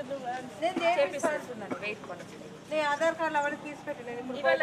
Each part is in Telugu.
నేను చేపిస్తాను చేపిస్తున్నాను వెయిట్ కొనచ్చు నీ ఆధార్ కార్డు అవన్నీ తీసి పెట్టి నేను ఇప్పుడు ఇవాళ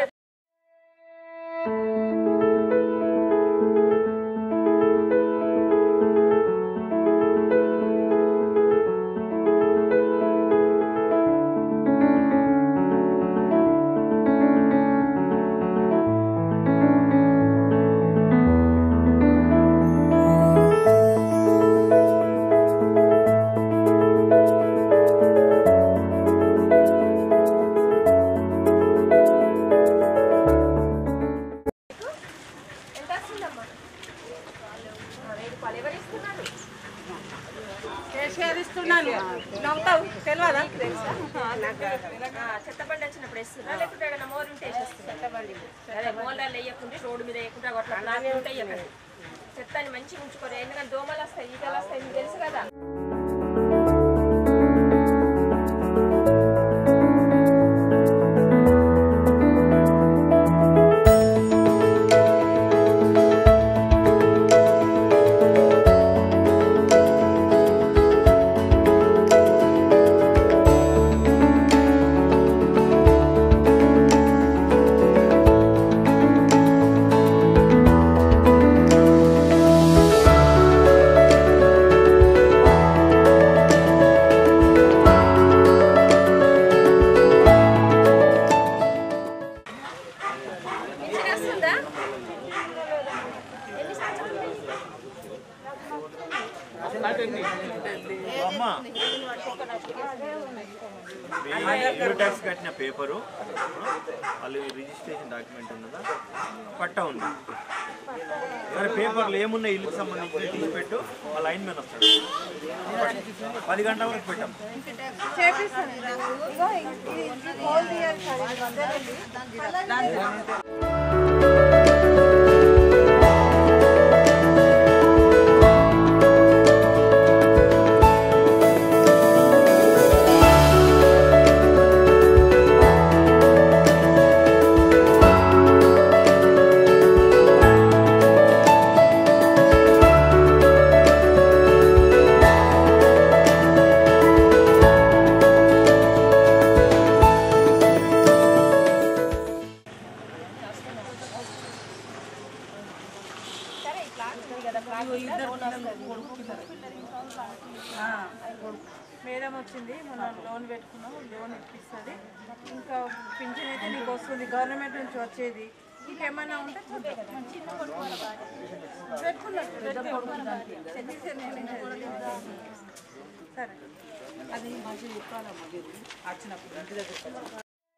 ఎంత వస్తుందమ్మా వెయ్యి రూపాయలు ఎవరు ఇస్తున్నారు కేసీఆర్ ఇస్తున్నాను నవ్వుతావు తెలియదా ఆ, చెత్తబండి వచ్చినప్పుడు వేస్తున్నా లేకుంటే ఏదైనా మోరు ఉంటే వేసేస్తున్నా చెత్తబండి అదే మోర్లలో వేయకుండా రోడ్డు మీద వేయకుండా అట్లా అలానే ఉంటాయి అక్కడ చెత్తని మంచిగా ఉంచుకోరు ఎందుకంటే దోమలు వస్తాయి ఈగలు వస్తాయి మీకు తెలుసు కదా పింఛన్ వస్తుందా ఎన్ని సంవత్సరాలు అమ్మా ఇన్కమ్ ట్యాక్స్ కట్టిన పేపరు వాళ్ళు రిజిస్ట్రేషన్ డాక్యుమెంట్ ఉన్నదా పట్టా ఉంది మరి పేపర్లు ఏమున్నాయి ఇల్లుకి సంబంధించి తీసి పెట్టు ఆ లైన్ మ్యాన్ వస్తాడు పది గంటల వరకు పెట్టాం చేపిస్తాను ఇగో ఇది ఇది హోల్ తీయాలి సార్ ఇది వద్దనండి. సరే ఇట్లా ఉంది కదా ఆ, మేడం వచ్చింది మనం లోన్ పెట్టుకున్నాం లోన్ ఇప్పిస్తుంది ఇంకా పింఛన్ అయితే నీకు వస్తుంది గవర్నమెంట్ నుంచి వచ్చేది ఇంకేమైనా ఉంటే చూద్దాం. పెట్టుకున్నట్టు సరే అది మంచిగా చెప్పాలమ్మా వచ్చినప్పుడు ఇంటి దగ్గర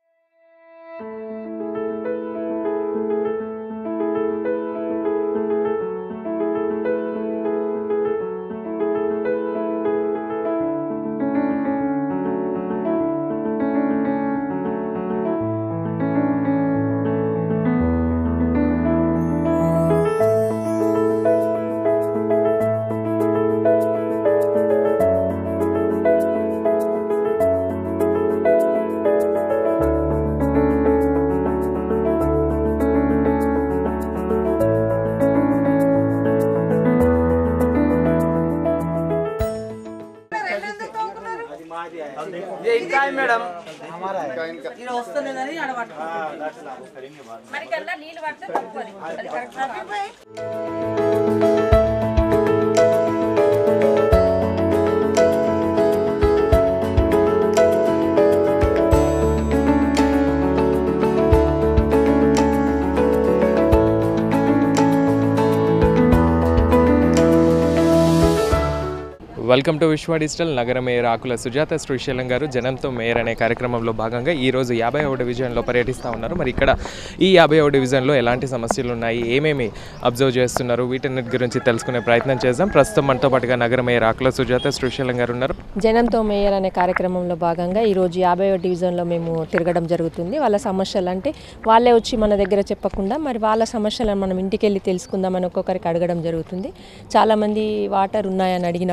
మరి కల్లా నీళ్ళు పడితే తక్కువ అది. అది correct welcome to Vishwa digital నగర మేయర్ ఆకుల సుజాత శ్రీశైలం గారు జనంతో మేయర్ అనే కార్యక్రమంలో భాగంగా ఈ రోజు యాభై డివిజన్లో పర్యటిస్తూ ఉన్నారు మరి ఇక్కడ ఈ యాభై డివిజన్లో ఎలాంటి సమస్యలు ఉన్నాయి ఏమేమి అబ్జర్వ్ చేస్తున్నారు వీటన్నిటి గురించి తెలుసుకునే ప్రయత్నం చేద్దాం ప్రస్తుతం మనతో పాటుగా నగర మేయర్ ఆకుల సుజాత శ్రీశైలం గారు ఉన్నారు జనంతో మేయర్ అనే కార్యక్రమంలో భాగంగా ఈరోజు యాభై డివిజన్లో మేము తిరగడం జరుగుతుంది వాళ్ళ సమస్యలు అంటే వాళ్ళే వచ్చి మన దగ్గర చెప్పకుండా మరి వాళ్ళ సమస్యలను మనం ఇంటికి వెళ్ళి తెలుసుకుందామని ఒక్కొక్కరికి అడగడం జరుగుతుంది చాలామంది వాటర్ ఉన్నాయని అడిగినప్పుడు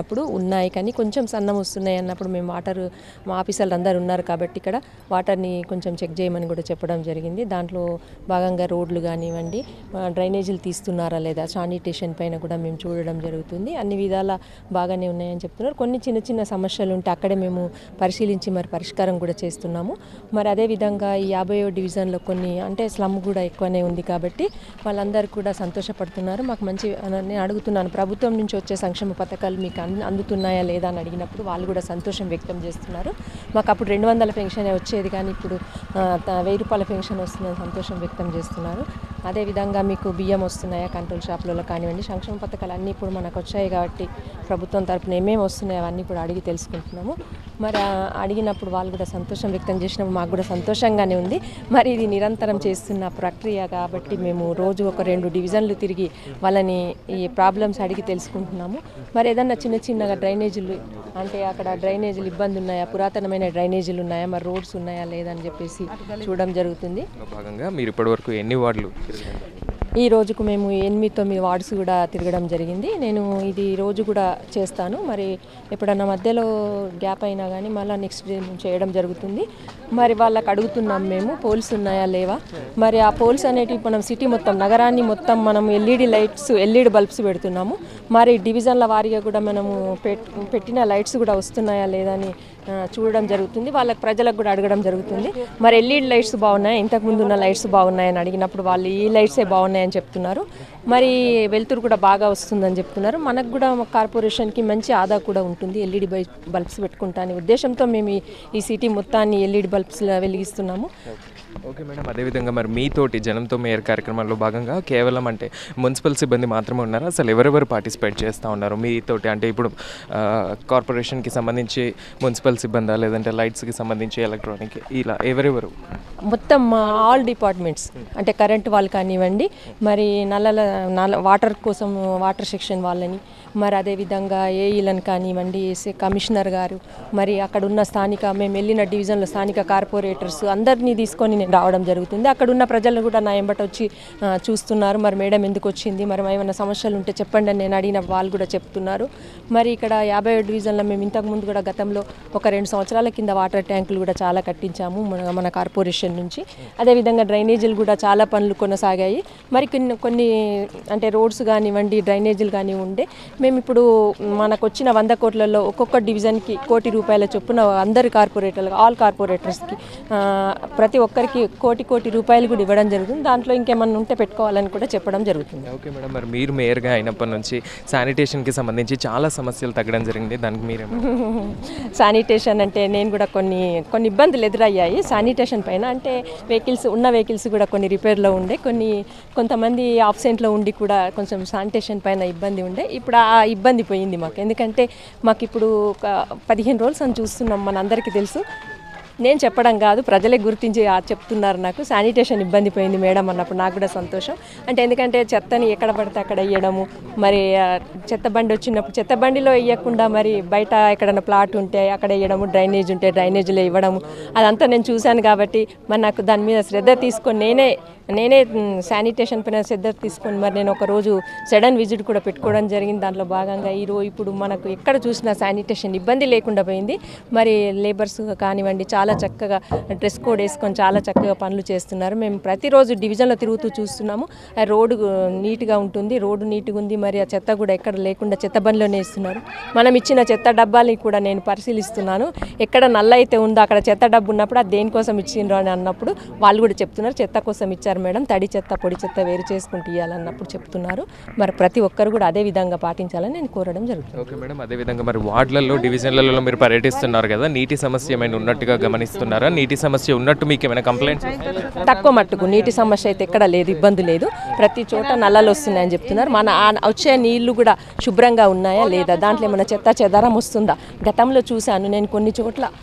ఉన్నాయి కానీ కొంచెం సన్నం వస్తున్నాయి అన్నప్పుడు మేము వాటర్ మా ఆఫీసర్లు అందరు ఉన్నారు కాబట్టి ఇక్కడ వాటర్ని కొంచెం చెక్ చేయమని కూడా చెప్పడం జరిగింది దాంట్లో భాగంగా రోడ్లు కానివ్వండి ఆ, డ్రైనేజీలు తీస్తున్నారా లేదా శానిటేషన్ పైన కూడా మేము చూడడం జరుగుతుంది అన్ని విధాల బాగానే ఉన్నాయని చెప్తున్నారు కొన్ని చిన్న చిన్న సమస్యలు ఉంటే అక్కడే మేము పరిశీలించి మరి పరిష్కారం కూడా చేస్తున్నాము మరి అదేవిధంగా ఈ యాభైయో డివిజన్లో కొన్ని అంటే స్లమ్ కూడా ఎక్కువనే ఉంది కాబట్టి వాళ్ళందరూ కూడా సంతోషపడుతున్నారు మాకు మంచి నేను అడుగుతున్నాను ప్రభుత్వం నుంచి వచ్చే సంక్షేమ పథకాలు మీకు అంద- అందుతున్నాయా లేదా అని అడిగినప్పుడు వాళ్ళు కూడా సంతోషం వ్యక్తం చేస్తున్నారు మాకు అప్పుడు రెండు వందల పెన్షన్ వచ్చేది కానీ ఇప్పుడు ఆ, త- వెయ్యి రూపాయల పెన్షన్ వస్తుందని సంతోషం వ్యక్తం చేస్తున్నారు అదేవిధంగా మీకు బియ్యం వస్తున్నాయా కంట్రోల్ షాపులలో కానివ్వండి సంక్షేమ పథకాలు అన్నీ ఇప్పుడు మనకు వచ్చాయి కాబట్టి ప్రభుత్వం తరపున ఏమేమి వస్తున్నాయో అవన్నీ ఇప్పుడు అడిగి తెలుసుకుంటున్నాము మరి ఆ అడిగినప్పుడు వాళ్ళు కూడా సంతోషం వ్యక్తం చేసినప్పుడు మాకు కూడా సంతోషంగానే ఉంది మరి ఇది నిరంతరం చేస్తున్న ప్రక్రియ కాబట్టి మేము రోజు ఒక రెండు డివిజన్లు తిరిగి వాళ్ళని ఈ ప్రాబ్లమ్స్ అడిగి తెలుసుకుంటున్నాము మరి ఏదన్నా చిన్న చిన్నగా డ్రైనేజీలు అంటే అక్కడ డ్రైనేజీలు ఇబ్బంది ఉన్నాయా పురాతనమైన డ్రైనేజీలు ఉన్నాయా మరి రోడ్స్ ఉన్నాయా లేదని చెప్పేసి చూడడం జరుగుతుంది లో భాగంగా మీరు ఇప్పటివరకు ఎన్ని వార్డులు తిరిగారు? ఈ రోజుకు మేము ఎనిమిది తొమ్మిది వార్డ్స్ కూడా తిరగడం జరిగింది నేను ఇది రోజు కూడా చేస్తాను మరి ఎప్పుడన్నా మధ్యలో గ్యాప్ అయినా కానీ మళ్ళీ నెక్స్ట్ డే మేము చేయడం జరుగుతుంది మరి వాళ్ళకి అడుగుతున్నాం మేము పోల్స్ ఉన్నాయా లేవా మరి ఆ పోల్స్ అనేటివి మనం సిటీ మొత్తం నగరాన్ని మొత్తం మనం ఎల్ఈడి లైట్స్ ఎల్ఈడి బల్బ్స్ పెడుతున్నాము మరి డివిజన్ల వారీగా కూడా మనము పెట్- పెట్టిన లైట్స్ కూడా వస్తున్నాయా లేదా అని ఆ, చూడడం జరుగుతుంది వాళ్ళకి ప్రజలకు కూడా అడగడం జరుగుతుంది మరి ఎల్ఈడి లైట్స్ బాగున్నాయి ఇంతకు ముందు ఉన్న లైట్స్ బాగున్నాయని అడిగినప్పుడు వాళ్ళు ఈ లైట్సే బాగున్నాయని చెప్తున్నారు మరి వెలుతురు కూడా బాగా వస్తుందని చెప్తున్నారు మనకు కూడా మా కార్పొరేషన్కి మంచి ఆదా కూడా ఉంటుంది ఎల్ఈడి బల్బ్స్ పెట్టుకుంటా అనే ఉద్దేశంతో మేము ఈ- ఈ సిటీ మొత్తాన్ని ఎల్ఈడి బల్బ్స్ వెలిగిస్తున్నాము ఓకే మేడం అదేవిధంగా మరి మీతోటి జనంతో మేయర్ కార్యక్రమంలో భాగంగా కేవలం అంటే మున్సిపల్ సిబ్బంది మాత్రమే ఉన్నారా అసలు ఎవరెవరు పార్టిసిపేట్ చేస్తూ ఉన్నారు మీతోటి అంటే ఇప్పుడు ఆ, కార్పొరేషన్కి సంబంధించి మున్సిపల్ సిబ్బందా లేదంటే లైట్స్కి సంబంధించి ఎలక్ట్రానిక్ ఇలా ఎవరెవరు మొత్తం మా ఆల్ డిపార్ట్మెంట్స్ అంటే కరెంట్ వాళ్ళు కానివ్వండి మరి నల్లల నల్ల వాటర్ కోసం వాటర్ సెక్షన్ వాళ్ళని మరి అదేవిధంగా ఏఈలను కానివ్వండి ఎస్ఏ కమిషనర్ గారు మరి అక్కడ ఉన్న స్థానిక మేము వెళ్ళిన డివిజన్లో స్థానిక కార్పొరేటర్స్ అందరినీ తీసుకొని నేను రావడం జరుగుతుంది అక్కడ ఉన్న ప్రజలు కూడా నా ఎంబట వచ్చి ఆ, చూస్తున్నారు మరి మేడం ఎందుకు వచ్చింది మరి ఏమైనా సమస్యలు ఉంటే చెప్పండి అని నేను అడిగిన వాళ్ళు కూడా చెప్తున్నారు మరి ఇక్కడ యాభై డివిజన్లో మేము ఇంతకుముందు కూడా గతంలో ఒక రెండు సంవత్సరాల కింద వాటర్ ట్యాంకులు కూడా చాలా కట్టించాము మన మన కార్పొరేషన్ నుంచి అదేవిధంగా డ్రైనేజీలు కూడా చాలా పనులు కొనసాగాయి మరి కొన్ని కొన్ని అంటే రోడ్స్ కానివ్వండి డ్రైనేజీలు కానీ ఉండే మేము ఇప్పుడు మనకు వచ్చిన వంద కోట్లలో ఒక్కొక్క డివిజన్కి కోటి రూపాయల చొప్పున అందరి కార్పొరేటర్లు ఆల్ కార్పొరేటర్స్కి ఆ, ప్రతి ఒక్కరికి కోటి కోటి రూపాయలు కూడా ఇవ్వడం జరుగుతుంది దాంట్లో ఇంకేమన్నా ఉంటే పెట్టుకోవాలని కూడా చెప్పడం జరుగుతుంది ఓకే మేడం మరి మీరు మేయర్గా అయినప్పటి నుంచి శానిటేషన్కి సంబంధించి చాలా సమస్యలు తగ్గడం జరిగింది దానికి మీరేమో శానిటేషన్ అంటే నేను కూడా కొన్ని కొన్ని ఇబ్బందులు ఎదురయ్యాయి శానిటేషన్ పైన అంటే వెహికల్స్ ఉన్న వెహికల్స్ కూడా కొన్ని రిపేర్లో ఉండే కొన్ని కొంతమంది ఆబ్సెంట్లో ఉండి కూడా కొంచెం శానిటేషన్ పైన ఇబ్బంది ఉండే ఇప్పుడు ఆ ఇబ్బంది పోయింది మాకు ఎందుకంటే మాకు ఇప్పుడు ఒక పదిహేను రోజులు అని చూస్తున్నాం మనందరికీ తెలుసు నేను చెప్పడం కాదు ప్రజలే గుర్తించి ఆ చెప్తున్నారు నాకు శానిటేషన్ ఇబ్బంది పోయింది మేడం అన్నప్పుడు నాకు కూడా సంతోషం అంటే ఎందుకంటే చెత్తని ఎక్కడ పడితే అక్కడ వేయడము మరి ఆ, చెత్త బండి వచ్చినప్పుడు చెత్త బండిలో వేయకుండా మరి బయట ఎక్కడైనా ప్లాట్ ఉంటే అక్కడ వేయడము డ్రైనేజ్ ఉంటే డ్రైనేజీలో ఇవ్వడము అదంతా నేను చూశాను కాబట్టి మరి నాకు దాని మీద శ్రద్ధ తీసుకొని నేనే నేనే మ్, శానిటేషన్ పైన శ్రద్ధ తీసుకొని మరి నేను ఒక రోజు సడన్ విజిట్ కూడా పెట్టుకోవడం జరిగింది దాంట్లో భాగంగా ఈరోజు ఇప్పుడు మనకు ఎక్కడ చూసినా శానిటేషన్ ఇబ్బంది లేకుండా పోయింది మరి లేబర్స్ కానివ్వండి చాలా చక్కగా డ్రెస్ కోడ్ వేసుకొని చాలా చక్కగా పనులు చేస్తున్నారు మేము ప్రతిరోజు డివిజన్లో తిరుగుతూ చూస్తున్నాము ఆ రోడ్డు నీట్గా ఉంటుంది రోడ్డు నీట్గా ఉంది మరి ఆ చెత్త కూడా ఎక్కడ లేకుండా చెత్త బండిలోనే ఇస్తున్నారు మనం ఇచ్చిన చెత్త డబ్బాని కూడా నేను పరిశీలిస్తున్నాను ఎక్కడ నల్ల అయితే ఉందో అక్కడ చెత్త డబ్బు ఉన్నప్పుడు అది దేనికోసం ఇచ్చిండ్రు అని అన్నప్పుడు వాళ్ళు కూడా చెప్తున్నారు చెత్త కోసం ఇచ్చారు మేడం తడి చెత్త పొడి చెత్త వేరు చేసుకుంటూ ఇవ్వాలన్నప్పుడు చెప్తున్నారు మరి ప్రతి ఒక్కరు కూడా అదే విధంగా పాటించాలని నేను కోరడం జరుగుతుంది ఓకే మేడం అదేవిధంగా మరి వార్డులలో డివిజన్లలో మీరు పర్యటిస్తున్నారు కదా నీటి సమస్య ఏమైనా ఉన్నట్టుగా గమనిస్తున్నారా నీటి సమస్య ఉన్నట్టు మీకు ఏమైనా కంప్లైంట్స్ తక్కువ మట్టుకు నీటి సమస్య అయితే ఎక్కడ లేదు ఇబ్బంది లేదు ప్రతి చోట నల్లలు వస్తున్నాయని చెప్తున్నారు మన ఆ వచ్చే నీళ్లు కూడా శుభ్రంగా ఉన్నాయా లేదా దాంట్లో ఏమైనా చెత్త చెదారం వస్తుందా గతంలో చూశాను నేను కొన్ని చోట్ల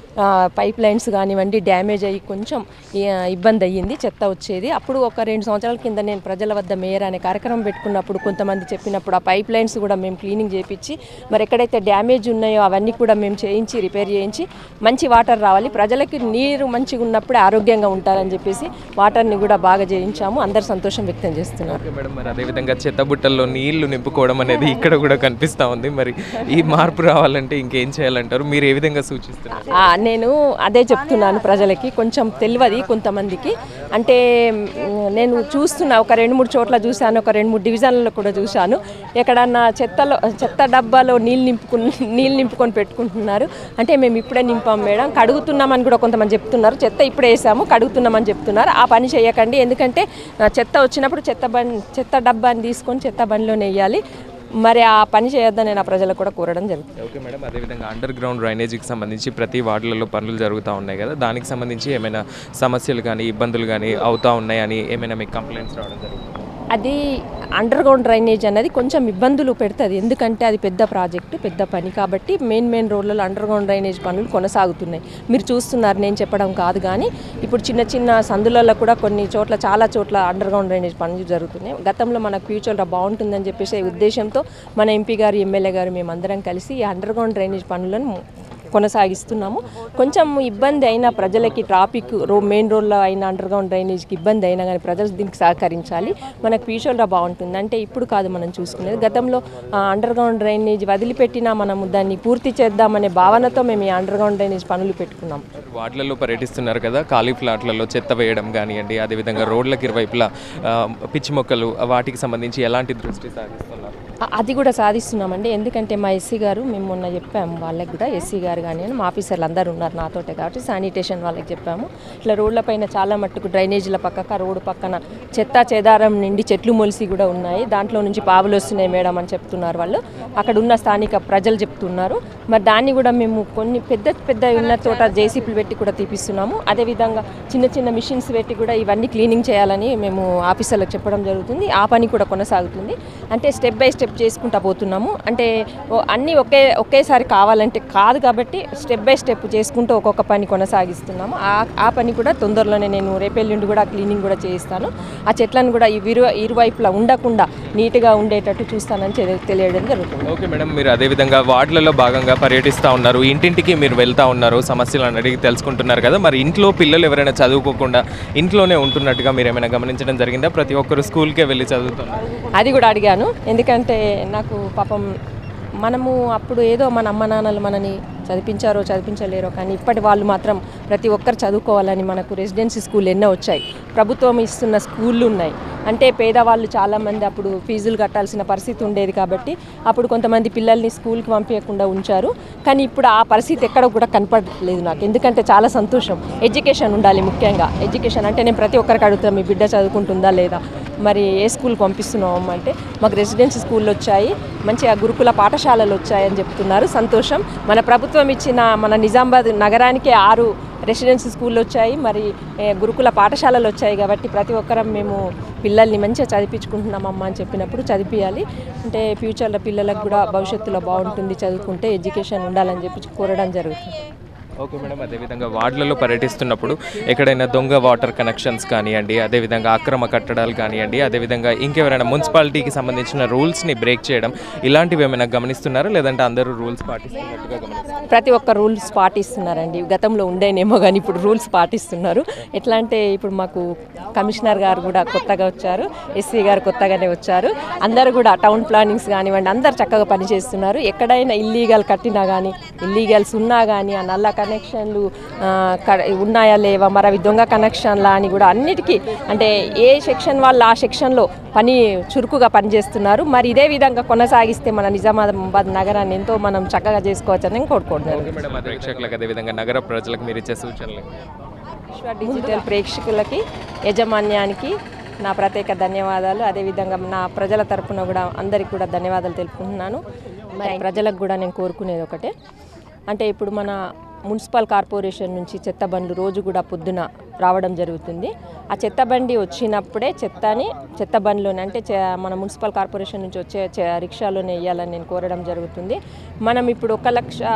ఆ, పైప్ లైన్స్ కానివ్వండి డ్యామేజ్ అయ్యి కొంచెం ఈ, ఆ, ఇబ్బంది అయ్యింది చెత్త వచ్చేది అప్పుడు ఒక రెండు సంవత్సరాల కింద నేను ప్రజల వద్ద మేయర్ అనే కార్యక్రమం పెట్టుకున్నప్పుడు కొంతమంది చెప్పినప్పుడు ఆ పైప్ లైన్స్ కూడా మేము క్లీనింగ్ చేయించి మరి ఎక్కడైతే డ్యామేజ్ ఉన్నాయో అవన్నీ కూడా మేము చేయించి రిపేర్ చేయించి మంచి వాటర్ రావాలి ప్రజలకి నీరు మంచిగా ఉన్నప్పుడే ఆరోగ్యంగా ఉంటారని చెప్పేసి వాటర్ని కూడా బాగా చేయించాము అందరు సంతోషం వ్యక్తం చేస్తున్నారు ఓకే మేడం మరి అదేవిధంగా చెత్త బుట్టల్లో నీళ్లు నింపుకోవడం అనేది ఇక్కడ కూడా కనిపిస్తూ ఉంది మరి ఈ మార్పు రావాలంటే ఇంకేం చేయాలంటారు మీరు ఏ విధంగా సూచిస్తున్నారు ఆ, నేను అదే చెప్తున్నాను ప్రజలకి కొంచెం తెలియదు కొంతమందికి అంటే మ్, నేను చూస్తున్నా ఒక రెండు మూడు చోట్ల చూశాను ఒక రెండు మూడు డివిజన్లలో కూడా చూశాను ఎక్కడన్నా చెత్తలో చెత్త డబ్బాలో నీళ్ళు నింపుకుని నీళ్ళు నింపుకొని పెట్టుకుంటున్నారు అంటే మేము ఇప్పుడే నింపాం మేడం కడుగుతున్నామని కూడా కొంతమంది చెప్తున్నారు చెత్త ఇప్పుడే వేసాము కడుగుతున్నామని చెప్తున్నారు ఆ పని చేయకండి ఎందుకంటే ఆ, చెత్త వచ్చినప్పుడు చెత్త బండి చెత్త డబ్బాని తీసుకొని చెత్త బండిలోనే వేయాలి మరి ఆ పని చేయొద్దని నేను ఆ ప్రజలకు కూడా కోరడం జరుగుతుంది ఓకే మేడం అదేవిధంగా అండర్ గ్రౌండ్ డ్రైనేజీకి సంబంధించి ప్రతి వార్డులలో పనులు జరుగుతూ ఉన్నాయి కదా దానికి సంబంధించి ఏమైనా సమస్యలు కానీ ఇబ్బందులు కానీ అవుతూ ఉన్నాయని ఏమైనా మీకు కంప్లైంట్స్ రావడం జరుగుతుంది అది అండర్ గ్రౌండ్ డ్రైనేజ్ అనేది కొంచెం ఇబ్బందులు పెడుతుంది ఎందుకంటే అది పెద్ద ప్రాజెక్టు పెద్ద పని కాబట్టి మెయిన్ మెయిన్ రోడ్లలో అండర్ గ్రౌండ్ డ్రైనేజ్ పనులు కొనసాగుతున్నాయి మీరు చూస్తున్నారు నేను చెప్పడం కాదు కానీ ఇప్పుడు చిన్న చిన్న సందులలో కూడా కొన్ని చోట్ల చాలా చోట్ల అండర్ గ్రౌండ్ డ్రైనేజ్ పనులు జరుగుతున్నాయి గతంలో మనకు ఫ్యూచర్లో బాగుంటుందని చెప్పేసి ఉద్దేశంతో మన ఎంపీ గారు ఎమ్మెల్యే గారు మేమందరం కలిసి ఈ అండర్ గ్రౌండ్ డ్రైనేజ్ పనులను కొనసాగిస్తున్నాము కొంచెం ఇబ్బంది అయినా ప్రజలకి ట్రాఫిక్ రో మెయిన్ రోడ్లో అయినా అండర్ గ్రౌండ్ డ్రైనేజ్కి ఇబ్బంది అయినా కానీ ప్రజలు దీనికి సహకరించాలి మనకు ఫ్యూచర్లో బాగుంటుంది అంటే ఇప్పుడు కాదు మనం చూసుకునేది గతంలో అండర్ గ్రౌండ్ డ్రైనేజ్ వదిలిపెట్టినా మనము దాన్ని పూర్తి చేద్దామనే భావనతో మేము ఈ అండర్ గ్రౌండ్ డ్రైనేజ్ పనులు పెట్టుకున్నాం వార్డులలో పర్యటిస్తున్నారు కదా ఖాళీ ప్లాట్లలో చెత్త వేయడం కానివ్వండి అదేవిధంగా రోడ్లకి ఇరువైపులా ఆ, పిచ్చి మొక్కలు వాటికి సంబంధించి ఎలాంటి దృష్టి సాగిస్తున్నారు అ- అది కూడా సాధిస్తున్నామండి ఎందుకంటే మా ఎస్సీ గారు మేము మొన్న చెప్పాము వాళ్ళకి కూడా ఎస్సీ గారు కానీ మా ఆఫీసర్లు అందరూ ఉన్నారు నాతోటే కాబట్టి శానిటేషన్ వాళ్ళకి చెప్పాము ఇట్లా రోడ్ల పైన చాలా మట్టుకు డ్రైనేజీల పక్కక రోడ్డు పక్కన చెత్త చెదారం నిండి చెట్లు మొలిసి కూడా ఉన్నాయి దాంట్లో నుంచి పావులు వస్తున్నాయి మేడం అని చెప్తున్నారు వాళ్ళు అక్కడ ఉన్న స్థానిక ప్రజలు చెప్తున్నారు మరి దాన్ని కూడా మేము కొన్ని పెద్ద పెద్ద ఉన్న చోట జేసీపీలు పెట్టి కూడా తీపిస్తున్నాము అదేవిధంగా చిన్న చిన్న మిషన్స్ పెట్టి కూడా ఇవన్నీ క్లీనింగ్ చేయాలని మేము ఆఫీసర్లకు చెప్పడం జరుగుతుంది ఆ పని కూడా కొనసాగుతుంది అంటే స్టెప్ బై స్టెప్ చేసుకుంటా పోతున్నాము అంటే ఓ- అన్నీ ఒకే ఒకేసారి కావాలంటే కాదు కాబట్టి స్టెప్ బై స్టెప్ చేసుకుంటూ ఒక్కొక్క పని కొనసాగిస్తున్నాము ఆ ఆ పని కూడా తొందరలోనే నేను రేపెల్లుండి కూడా క్లీనింగ్ కూడా చేయిస్తాను ఆ చెట్లను కూడా ఈ ఇరు ఇరువైపులా ఉండకుండా నీట్గా ఉండేటట్టు చూస్తానని తెలి- తెలియడం జరుగుతుంది ఓకే మేడం మీరు అదేవిధంగా వార్డులలో భాగంగా పర్యటిస్తూ ఉన్నారు ఇంటింటికి మీరు వెళ్తా ఉన్నారు సమస్యలను అడిగి తెలుసుకుంటున్నారు కదా మరి ఇంట్లో పిల్లలు ఎవరైనా చదువుకోకుండా ఇంట్లోనే ఉంటున్నట్టుగా మీరు ఏమైనా గమనించడం జరిగిందా ప్రతి ఒక్కరు స్కూల్కే వెళ్ళి చదువుతున్నారు అది కూడా అడిగాను ఎందుకంటే నాకు పాపం మనము అప్పుడు ఏదో మన అమ్మ నాన్నలు మనని చదివించారో చదివించలేరో కానీ ఇప్పటి వాళ్ళు మాత్రం ప్రతి ఒక్కరు చదువుకోవాలని మనకు రెసిడెన్సీ స్కూల్ ఎన్నో వచ్చాయి ప్రభుత్వం ఇస్తున్న స్కూళ్ళు ఉన్నాయి అంటే పేదవాళ్ళు చాలామంది అప్పుడు ఫీజులు కట్టాల్సిన పరిస్థితి ఉండేది కాబట్టి అప్పుడు కొంతమంది పిల్లల్ని స్కూల్కి పంపించకుండా ఉంచారు కానీ ఇప్పుడు ఆ పరిస్థితి ఎక్కడ కూడా కనపడలేదు నాకు ఎందుకంటే చాలా సంతోషం ఎడ్యుకేషన్ ఉండాలి ముఖ్యంగా ఎడ్యుకేషన్ అంటే నేను ప్రతి ఒక్కరికి అడుగుతాను మీ బిడ్డ చదువుకుంటుందా లేదా మరి ఏ స్కూల్ పంపిస్తున్నాం అంటే మాకు రెసిడెన్సీ స్కూళ్ళు వచ్చాయి మంచిగా గురుకుల పాఠశాలలు వచ్చాయని చెప్తున్నారు సంతోషం మన ప్రభుత్వం ఇచ్చిన మన నిజామాబాద్ నగరానికే ఆరు రెసిడెన్సీ స్కూళ్ళు వచ్చాయి మరి ఏ, గురుకుల పాఠశాలలు వచ్చాయి కాబట్టి ప్రతి ఒక్కరం మేము పిల్లల్ని మంచిగా చదివించుకుంటున్నామమ్మా అని చెప్పినప్పుడు చదివియాలి అంటే ఫ్యూచర్లో పిల్లలకు కూడా భవిష్యత్తులో బాగుంటుంది చదువుకుంటే ఎడ్యుకేషన్ ఉండాలని చెప్పి కోరడం జరుగుతుంది ఓకే మేడం అదేవిధంగా వార్డులలో పర్యటిస్తున్నప్పుడు ఎక్కడైనా దొంగ వాటర్ కనెక్షన్స్ కానివ్వండి అదేవిధంగా అక్రమ కట్టడాలు కానివ్వండి అదేవిధంగా ఇంకెవరైనా మున్సిపాలిటీకి సంబంధించిన రూల్స్ని బ్రేక్ చేయడం ఇలాంటివి ఏమైనా గమనిస్తున్నారా లేదంటే అందరూ రూల్స్ పాటిస్తున్నట్టుగా గమనిస్తున్నారు ప్రతి ఒక్క రూల్స్ పాటిస్తున్నారండి గతంలో ఉండేనేమో కానీ ఇప్పుడు రూల్స్ పాటిస్తున్నారు ఎట్లా అంటే ఇప్పుడు మాకు కమిషనర్ గారు కూడా కొత్తగా వచ్చారు ఎస్సీ గారు కొత్తగానే వచ్చారు అందరూ కూడా టౌన్ ప్లానింగ్స్ కానివ్వండి అందరు చక్కగా పనిచేస్తున్నారు ఎక్కడైనా ఇల్లీగల్ కట్టినా కానీ ఇల్లీగల్స్ ఉన్నా కానీ ఆ నల్ల కనెక్షన్లు ఆ, క- ఉన్నాయా లేవా మరి అవి దొంగ కనెక్షన్లా అని కూడా అన్నిటికీ అంటే ఏ సెక్షన్ వాళ్ళు ఆ సెక్షన్లో పని చురుకుగా పనిచేస్తున్నారు మరి ఇదే విధంగా కొనసాగిస్తే మన నిజామాబాద్ నగరాన్ని ఎంతో మనం చక్కగా చేసుకోవచ్చని నేను కోరుకుంటున్నాను ఓకే మేడం ప్రేక్షకులకు అదేవిధంగా నగర ప్రజలకు మీరు ఇచ్చే సూచనలు విశ్వ డిజిటల్ ప్రేక్షకులకి యజమాన్యానికి నా ప్రత్యేక ధన్యవాదాలు అదేవిధంగా నా ప్రజల తరపున కూడా అందరికి కూడా ధన్యవాదాలు తెలుపుకుంటున్నాను మరి ప్రజలకు కూడా నేను కోరుకునేది ఒకటే అంటే ఇప్పుడు మన మున్సిపల్ కార్పొరేషన్ నుంచి చెత్త బండ్లు రోజు కూడా పొద్దున రావడం జరుగుతుంది ఆ చెత్త బండి వచ్చినప్పుడే చెత్తని చెత్త బండిలోనే అంటే చె- మన మున్సిపల్ కార్పొరేషన్ నుంచి వచ్చే చె- రిక్షాలోనే వేయాలని నేను కోరడం జరుగుతుంది మనం ఇప్పుడు ఒక లక్ష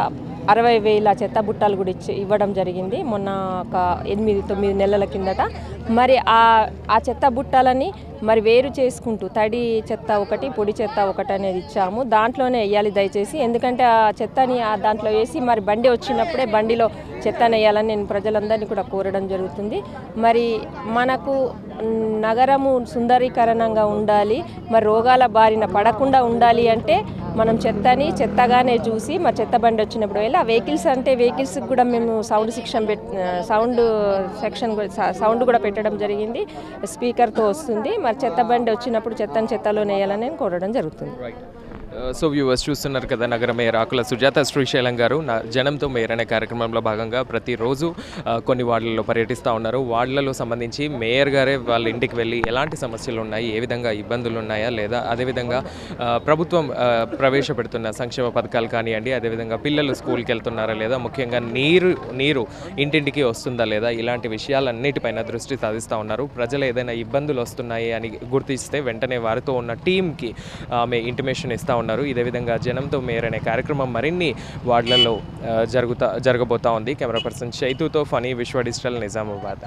అరవై వేల చెత్త బుట్టాలు కూడా ఇచ్చి ఇవ్వడం జరిగింది మొన్న ఒక ఎనిమిది తొమ్మిది నెలల కిందట మరి ఆ ఆ చెత్త బుట్టాలని మరి వేరు చేసుకుంటూ తడి చెత్త ఒకటి పొడి చెత్త ఒకటి అనేది ఇచ్చాము దాంట్లోనే వేయాలి దయచేసి ఎందుకంటే ఆ చెత్తని ఆ దాంట్లో వేసి మరి బండి వచ్చినప్పుడే బండిలో చెత్తని వేయాలని నేను ప్రజలందరినీ కూడా కోరడం జరుగుతుంది మరి మనకు మ్, నగరము సుందరీకరణంగా ఉండాలి మరి రోగాల బారిన పడకుండా ఉండాలి అంటే మనం చెత్తని చెత్తగానే చూసి మరి చెత్త బండి వచ్చినప్పుడు వెళ్ళి ఆ వెహికల్స్ అంటే వెహికల్స్కి కూడా మేము సౌండ్ సెక్షన్ పెట్ సౌండ్ సెక్షన్ కూడా- స- సౌండ్ కూడా పెట్టడం జరిగింది స్పీకర్తో వస్తుంది మరి చెత్త బండి వచ్చినప్పుడు చెత్తని చెత్తలో వేయాలని నేను కోరడం జరుగుతుంది సో వ్యూవర్స్ చూస్తున్నారు కదా నగర మేయర్ ఆకుల సుజాత శ్రీశైలం గారు నా జనంతో మేయర్ అనే కార్యక్రమంలో భాగంగా ప్రతిరోజు ఆ, కొన్ని వార్డులలో పర్యటిస్తూ ఉన్నారు వార్డులలో సంబంధించి మేయర్ గారే వాళ్ళ ఇంటికి వెళ్ళి ఎలాంటి సమస్యలు ఉన్నాయి ఏ విధంగా ఇబ్బందులు ఉన్నాయా లేదా అదేవిధంగా ఆ, ప్రభుత్వం ఆ, ప్రవేశపెడుతున్న సంక్షేమ పథకాలు కానివ్వండి అదేవిధంగా పిల్లలు స్కూల్కి వెళ్తున్నారా లేదా ముఖ్యంగా నీరు నీరు ఇంటింటికి వస్తుందా లేదా ఇలాంటి విషయాలన్నిటిపైన దృష్టి సాధిస్తూ ఉన్నారు ప్రజలు ఏదైనా ఇబ్బందులు వస్తున్నాయి అని గుర్తిస్తే వెంటనే వారితో ఉన్న టీంకి ఆమె ఇంటిమేషన్ ఇస్తూ ఉన్నారు ఇదే విధంగా జనంతో మేయర్ అనే కార్యక్రమం మరిన్ని వార్డులలో ఆ, జరుగుతా జరగబోతా ఉంది కెమెరా పర్సన్ చైతుతో ఫనీ విశ్వ డిజిటల్ నిజామాబాద్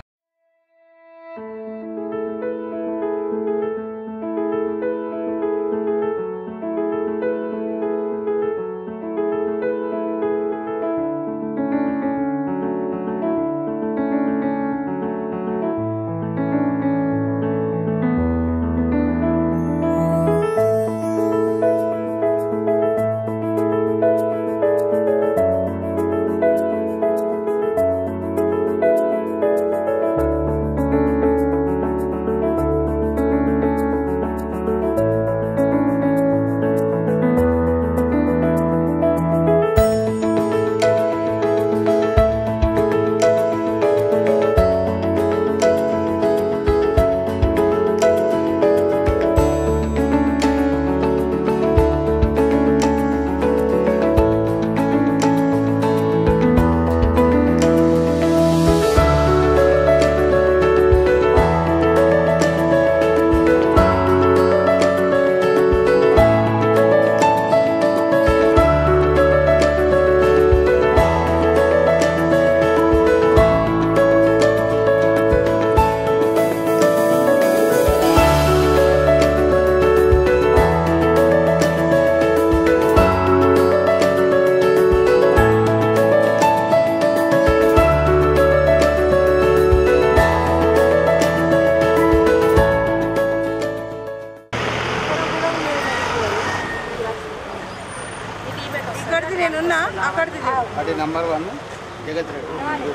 ఇక్కడిది నేనున్నా అక్కడిది అది నంబర్ వన్ జగత్ రెడ్డి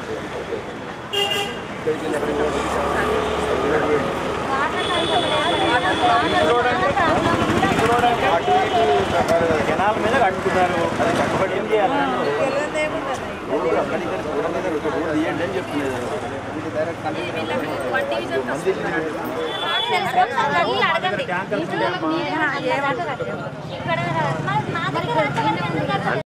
అటు ఇటు జనాల మీద కట్టుకున్నారు అది కట్టుబడి ఏం చేయాలి తెలియదు ఏముందని తీయండి అని చెప్తున్నది ఇది డైరెక్ట్ ఇక్కడ